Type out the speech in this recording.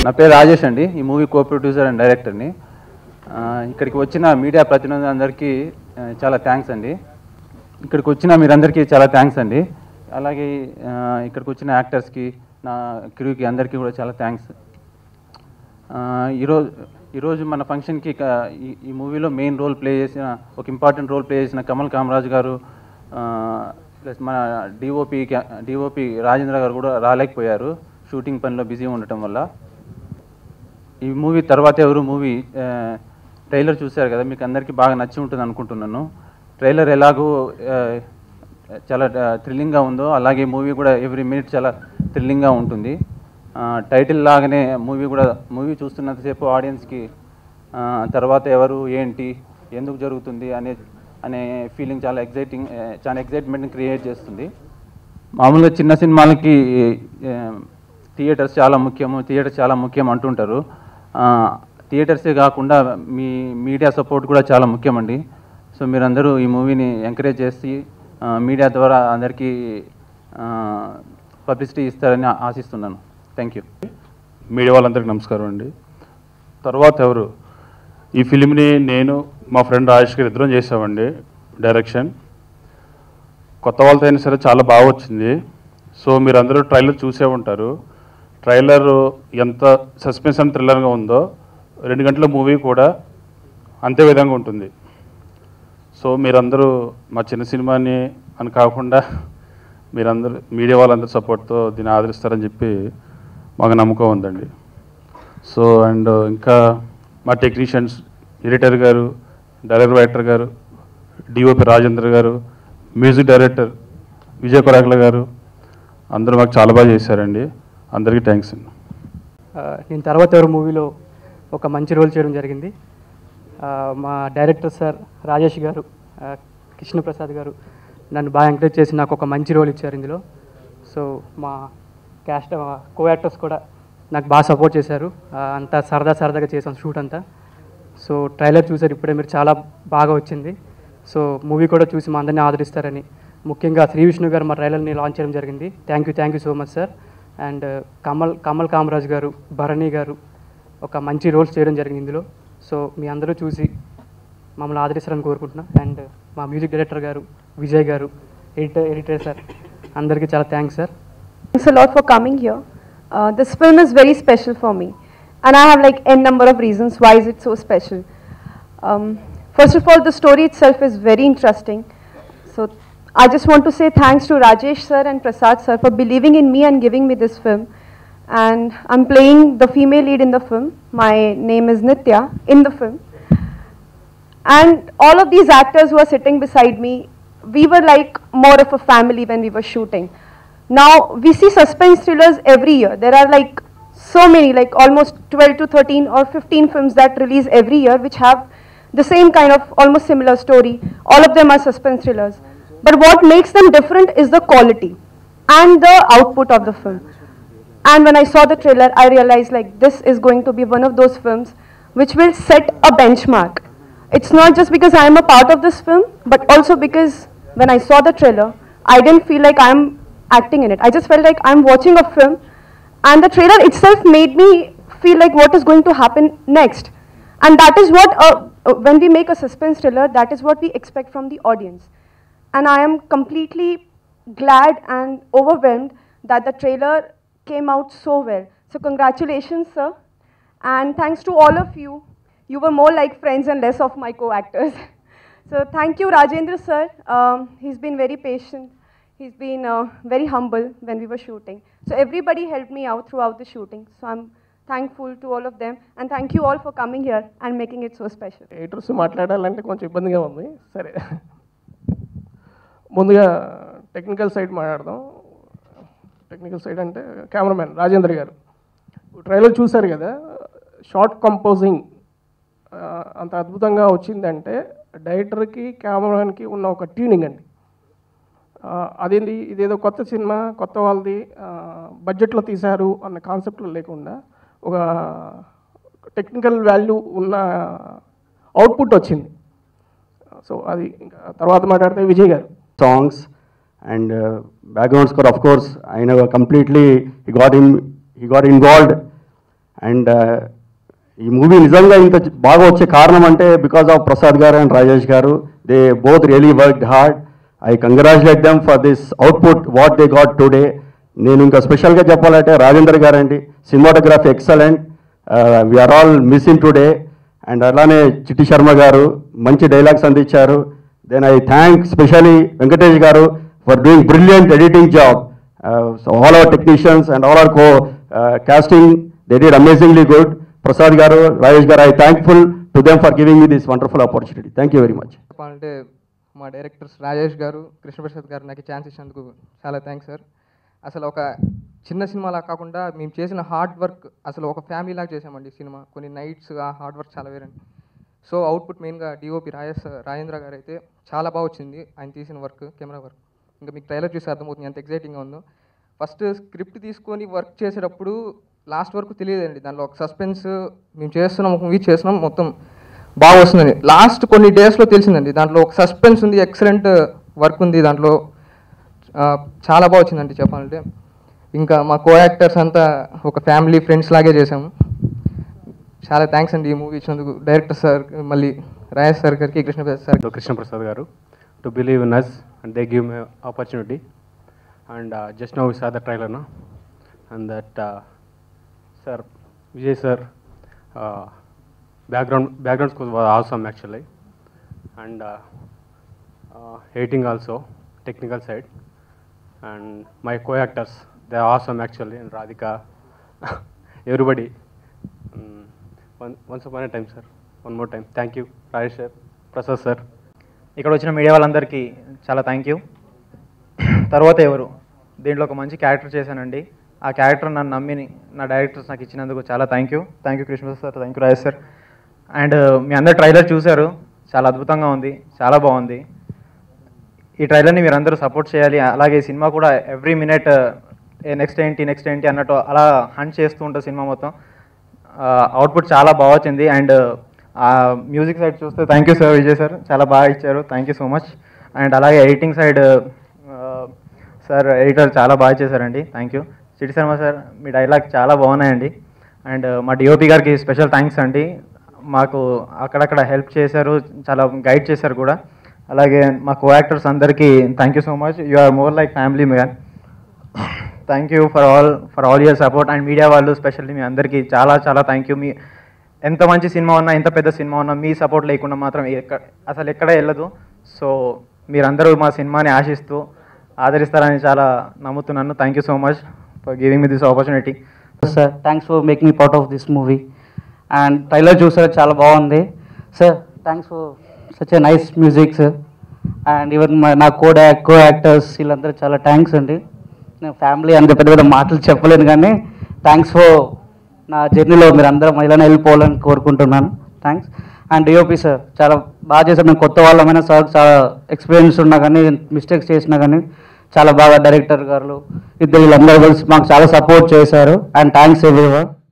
నా పేరు రాజేష్ అండి ఈ మూవీ కో ప్రొడ్యూసర్ అండ్ డైరెక్టర్ని ఆ, ఇక్కడికి వచ్చిన మీడియా ప్రతినిధులందరికీ ఆ, చాలా థ్యాంక్స్ అండి ఇక్కడికి వచ్చిన మీరందరికీ చాలా థ్యాంక్స్ అండి అలాగే ఆ, ఇక్కడికి వచ్చిన యాక్టర్స్కి నా క్రూకి అందరికీ కూడా చాలా థ్యాంక్స్ ఈరోజు ఈరోజు మన ఫంక్షన్కి క- ఈ ఈ మూవీలో మెయిన్ రోల్ ప్లే చేసిన ఒక ఇంపార్టెంట్ రోల్ ప్లే చేసిన కమల్ కామరాజ్ గారు ప్లస్ మన డిఓపి డిఓపి రాజేంద్ర గారు కూడా రాలేకపోయారు షూటింగ్ పనిలో బిజీ ఉండటం వల్ల ఈ మూవీ తర్వాత ఎవరు మూవీ ట్రైలర్ చూశారు కదా మీకు అందరికీ బాగా నచ్చి ఉంటుంది అనుకుంటున్నాను ట్రైలర్ ఎలాగో ఆ, చాలా థ్రిల్లింగ్గా ఉందో అలాగే మూవీ కూడా ఎవ్రీ మినిట్ చాలా థ్రిల్లింగ్గా ఉంటుంది ఆ, టైటిల్ లాగానే మూవీ కూడా మూవీ చూస్తున్నంతసేపు ఆడియన్స్కి ఆ, తర్వాత ఎవరు ఏంటి ఎందుకు జరుగుతుంది అనే అనే ఫీలింగ్ చాలా ఎగ్జైటింగ్ చాలా ఎగ్జైట్మెంట్ని క్రియేట్ చేస్తుంది మామూలుగా చిన్న సినిమాలకి థియేటర్స్ చాలా ముఖ్యము థియేటర్స్ చాలా ముఖ్యం అంటుంటారు ఆ, థియేటర్సే కాకుండా మీ మీడియా సపోర్ట్ కూడా చాలా ముఖ్యమండి సో మీరందరూ ఈ మూవీని ఎంకరేజ్ చేసి ఆ, మీడియా ద్వారా అందరికీ పబ్లిసిటీ ఇస్తారని ఆ- ఆశిస్తున్నాను థ్యాంక్ యూ మీడియా వాళ్ళందరికీ నమస్కారం అండి తర్వాత ఎవరు ఈ ఫిలింని నేను మా ఫ్రెండ్ రాజేష్ గారు ఇద్దరం చేసామండి డైరెక్షన్ కొత్త వాళ్ళతో అయినా సరే చాలా బాగా వచ్చింది సో మీరు అందరూ ట్రైలర్ చూసే ఉంటారు ట్రైలర్ ఎంత సస్పెన్స్ అండ్ థ్రిల్లర్గా ఉందో రెండు గంటల మూవీ కూడా అంతే విధంగా ఉంటుంది సో మీరందరూ మా చిన్న సినిమాని అని కాకుండా మీరందరూ మీడియా వాళ్ళందరూ సపోర్ట్తో దీన్ని ఆదరిస్తారని చెప్పి మాకు నమ్మకం ఉందండి సో అండ్ ఇంకా మా టెక్నీషియన్స్ ఎడిటర్ గారు డైరెక్టర్ డైరెక్టర్ గారు డిఓపి రాజేంద్ర గారు మ్యూజిక్ డైరెక్టర్ విజయ్ కొరాకుల గారు అందరూ మాకు చాలా బాగా చేశారండి అందరికీ థ్యాంక్స్ అండి ఆ, నేను తర్వాత ఎవరు మూవీలో ఒక మంచి రోల్ చేయడం జరిగింది ఆ, మా డైరెక్టర్ సార్ రాజేష్ గారు ఆ, కృష్ణప్రసాద్ గారు నన్ను బాగా ఎంకరేజ్ చేసి నాకు ఒక మంచి రోల్ ఇచ్చారు ఇందులో సో మా క్యాస్ట్ కో యాక్టర్స్ కూడా నాకు బాగా సపోర్ట్ చేశారు ఆ, అంతా సరదా సరదాగా చేసాం షూట్ అంతా సో ట్రైలర్ చూసారు ఇప్పుడే మీరు చాలా బాగా వచ్చింది సో మూవీ కూడా చూసి మా అందరినీ ఆదరిస్తారని ముఖ్యంగా శ్రీ విష్ణు గారు మా ట్రైలర్ని లాంచ్ చేయడం జరిగింది thank you thank you so much sir and Kamal Kamal Kamaraj గారు భరణి గారు ఒక మంచి రోల్స్ చేయడం జరిగింది ఇందులో సో మీ అందరూ చూసి మమ్మల్ని ఆదరిస్తారని కోరుకుంటున్నా అండ్ మా మ్యూజిక్ డైరెక్టర్ గారు విజయ్ గారు ఎడిటర్ ఎడిటర్ సార్ అందరికీ చాలా thanks sir Thanks a lot for coming here. Uh, this film is very special for me, and I have like n number of reasons why is it so special. Um, first of all, the story itself is very interesting. So I just want to say thanks to Rajesh sir and Prasad sir for believing in me and giving me this film. And I'm playing the female lead in the film. My name is Nitya in the film. And all of these actors who are sitting beside me, we were like more of a family when we were shooting. Now, we see suspense thrillers every year. There are like so many, like almost 12 to 13 or 15 films that release every year which have the same kind of almost similar story. All of them are suspense thrillers. But what makes them different is the quality and the output of the film. And when I saw the trailer, I realized like this is going to be one of those films which will set a benchmark. It's not just because I am a part of this film, but also because when I saw the trailer, I didn't feel like I'm acting in it. I just felt like I'm watching a film, and the trailer itself made me feel like what is going to happen next. And that is what, uh, uh, when we make a suspense thriller, that is what we expect from the audience. And I am completely glad and overwhelmed that the trailer came out so well. So congratulations, sir. And thanks to all of you. You were more like friends and less of my co-actors. so thank you, Rajendra, sir. Um, he's been very patient. He's been uh, very humble when we were shooting. So everybody helped me out throughout the shooting. So I'm thankful to all of them. And thank you all for coming here and making it so special. ఎయిటర్స్ మాట్లాడాలంటే కొంచెం ఇబ్బందిగా ఉంది సరే ముందుగా technical side మాట్లాడదాం technical side అంటే cameraman Rajendra గారు ట్రైలర్ చూశారు కదా షార్ట్ కంపోజింగ్ అంత అద్భుతంగా వచ్చిందంటే డైరెక్టర్కి కెమెరామెన్కి ఉన్న ఒక ట్యూనింగ్ అండి ఆ, అదేంటి ఇదేదో కొత్త సినిమా కొత్త వాళ్ళది ఆ, బడ్జెట్లో తీశారు అన్న కాన్సెప్ట్లో లేకుండా ఒక టెక్నికల్ వాల్యూ ఉన్న అవుట్పుట్ వచ్చింది సో అది ఇంకా తర్వాత మాట్లాడితే విజయ్ గారు songs and uh, background score of course i never completely he got him he got involved and ఈ మూవీ నిజంగా ఇంత బాగా వచ్చే కారణం అంటే బికాస్ ఆఫ్ ప్రసాద్ గారు అండ్ రాజేష్ గారు they both really work hard I congratulate them for this output what they got today నేను ఇంకా స్పెషల్గా చెప్పాలంటే రాజేందర్ గారు అండి cinematography excellent we're all missing today and అలానే చిట్టి శర్మ గారు మంచి డైలాగ్స్ అందించారు then I thank specially Venkatesh గారు for doing brilliant editing job all our technicians and all our co casting they did amazingly good prasad garu rajesh garu i thankful to them for giving me this wonderful opportunity thank you very much చెప్పాలంటే మా directors Rajesh గారు కృష్ణప్రసాద్ గారు నాకు chance ఇచ్చినందుకు చాలా thanks sir అసలు ఒక చిన్న సినిమాలా కాకుండా మేము చేసిన హార్డ్ వర్క్ అసలు ఒక ఫ్యామిలీ లాగా చేసామండి సినిమా కొన్ని నైట్స్ ఆ హార్డ్ వర్క్ చాలా వేరండి సో అవుట్పుట్ మెయిన్గా డిఓపి రాజేష్ రాజేంద్ర గారు అయితే చాలా బాగా వచ్చింది ఆయన తీసిన వర్క్ కెమెరా వర్క్ ఇంకా మీకు ట్రైలర్ చూసి అర్థమవుతుంది ఎంత ఎగ్జైటింగ్గా ఉందో ఫస్ట్ స్క్రిప్ట్ తీసుకొని వర్క్ చేసేటప్పుడు లాస్ట్ వరకు తెలియదండి దానిలో ఒక సస్పెన్స్ మేము చేస్తున్నాం ఒక మూవీ చేస్తున్నాం మొత్తం బాగా వస్తుందండి లాస్ట్ కొన్ని డేస్లో తెలిసిందండి దాంట్లో ఒక సస్పెన్స్ ఉంది ఎక్సలెంట్ వర్క్ ఉంది దాంట్లో ఆ, చాలా బాగా వచ్చిందండి చెప్పాలంటే ఇంకా మా కో యాక్టర్స్ అంతా ఒక ఫ్యామిలీ ఫ్రెండ్స్ లాగే చేసాము చాలా థ్యాంక్స్ అండి ఈ మూవీ ఇచ్చినందుకు డైరెక్టర్ సార్ మళ్ళీ రాజేష్ సార్ గారికి Krishnaprasad sir to Krishna Prasad Garu to believe in us and they give me opportunity. And uh, just now we saw the trailer, no? And that, uh, sir, Vijay sir, uh, background background score was awesome actually, and uh, uh, hating also technical side, and my co-actors they are awesome actually, and Radhika, everybody. Mm, one, once upon a time, sir. One more time. Thank you, Rajesh sir, Prasad sir. ఇక్కడ వచ్చిన media వాళ్ళందరికీ చాలా thank you తర్వాత ఎవరు దీంట్లో ఒక మంచి character చేశానండి ఆ క్యారెక్టర్ నన్ను నమ్మి నా డైరెక్టర్స్ నాకు ఇచ్చినందుకు చాలా thank you thank you Krishna sir thank you Rajesh sir and మీ అందరు ట్రైలర్ చూశారు చాలా అద్భుతంగా ఉంది చాలా బాగుంది ఈ ట్రైలర్ని మీరు అందరూ సపోర్ట్ చేయాలి అలాగే ఈ సినిమా కూడా ఎవ్రీ మినిట్ నెక్స్ట్ ఏంటి నెక్స్ట్ ఏంటి అన్నట్టు అలా హంట్ చేస్తూ ఉంటుంది సినిమా మొత్తం అవుట్పుట్ చాలా బాగా వచ్చింది అండ్ మ్యూజిక్ సైడ్ చూస్తే thank you sir Vijay sir చాలా బాగా ఇచ్చారు thank you so much and అలాగే ఎడిటింగ్ సైడ్ సార్ ఎడిటర్ చాలా బాగా చేశారండి thank you Chitti Sharma sir మీ డైలాగ్ చాలా బాగున్నాయండి అండ్ మా డిఓపి గారికి స్పెషల్ థ్యాంక్స్ అండి మాకు అక్కడక్కడ హెల్ప్ చేశారు చాలా గైడ్ చేశారు కూడా అలాగే మా కో యాక్టర్స్ అందరికీ thank you so much you are more like family man thank you for all for all your support and media వాళ్ళు స్పెషల్లీ మీ అందరికీ చాలా చాలా థ్యాంక్ యూ మీ ఎంత మంచి సినిమా ఉన్నా ఎంత పెద్ద సినిమా ఉన్నా మీ సపోర్ట్ లేకుండా మాత్రం ఎక్క అసలు ఎక్కడ వెళ్ళదు సో మీరందరూ మా సినిమాని ఆశిస్తూ ఆదరిస్తారని చాలా నమ్ముతున్నాను thank you so much for giving me this opportunity sir thanks for making me part of this movie and trailer చూసారు చాలా బాగుంది sir thanks for such a nice music sir and even నా కోడ్ కో యాక్టర్స్ వీళ్ళందరూ చాలా thanks అండి నేను family అంత పెద్ద పెద్ద మాటలు చెప్పలేను కానీ థ్యాంక్స్ ఫర్ నా జర్నీలో మీరు అందరం ఇలానే వెళ్ళిపోవాలని కోరుకుంటున్నాను థ్యాంక్స్ అండ్ డిఓపి సార్ చాలా బాగా చేశారు మేము కొత్త వాళ్ళమైనా సార్ చాలా ఎక్స్పీరియన్స్ ఉన్నా కానీ మిస్టేక్స్ చేసినా కానీ చాలా బాగా డైరెక్టర్ గారు ఇద్దరు వీళ్ళందరూ కలిసి మాకు చాలా సపోర్ట్ చేశారు అండ్ థ్యాంక్స్ ఎవ్రీవన్